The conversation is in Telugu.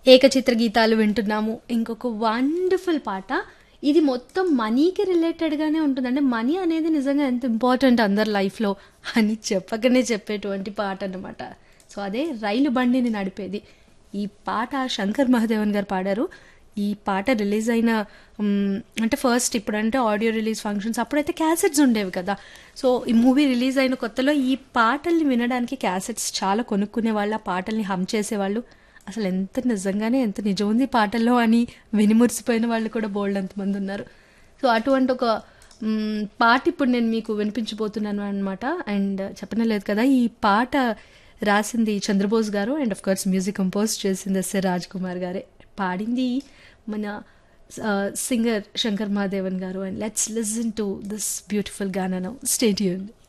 ఏకచిత్ర గీతాలు వింటున్నాము ఇంకొక వండర్ఫుల్ పాట ఇది మొత్తం మనీకి రిలేటెడ్గానే ఉంటుంది అంటే మనీ అనేది నిజంగా ఎంత ఇంపార్టెంట్ అందరి లైఫ్లో అని చెప్పకనే చెప్పేటువంటి పాట అన్నమాట సో అదే రైలు బండిని నడిపేది ఈ పాట శంకర్ మహాదేవన్ గారు పాడారు ఈ పాట రిలీజ్ అయిన మ్, అంటే ఫస్ట్ ఇప్పుడంటే ఆడియో రిలీజ్ ఫంక్షన్స్ అప్పుడైతే క్యాసెట్స్ ఉండేవి కదా సో ఈ మూవీ రిలీజ్ అయిన కొత్తలో ఈ పాటల్ని వినడానికి క్యాసెట్స్ చాలా కొనుక్కునే వాళ్ళు ఆ పాటల్ని హమ్ చేసేవాళ్ళు అసలు ఎంత నిజంగానే ఎంత నిజం ఉంది ఈ పాటల్లో అని వినిమురిసిపోయిన వాళ్ళు కూడా బోల్డ్ అంతమంది ఉన్నారు సో అటువంటి ఒక మ్, పాట ఇప్పుడు నేను మీకు వినిపించబోతున్నాను అనమాట అండ్ చెప్పనలేదు కదా ఈ పాట రాసింది చంద్రబోస్ గారు and of course music compose చేసింది ఎస్ఏ రాజ్ కుమార్ గారే పాడింది మన సింగర్ శంకర్ మహాదేవన్ గారు and let's listen to this beautiful gaana now stay యూన్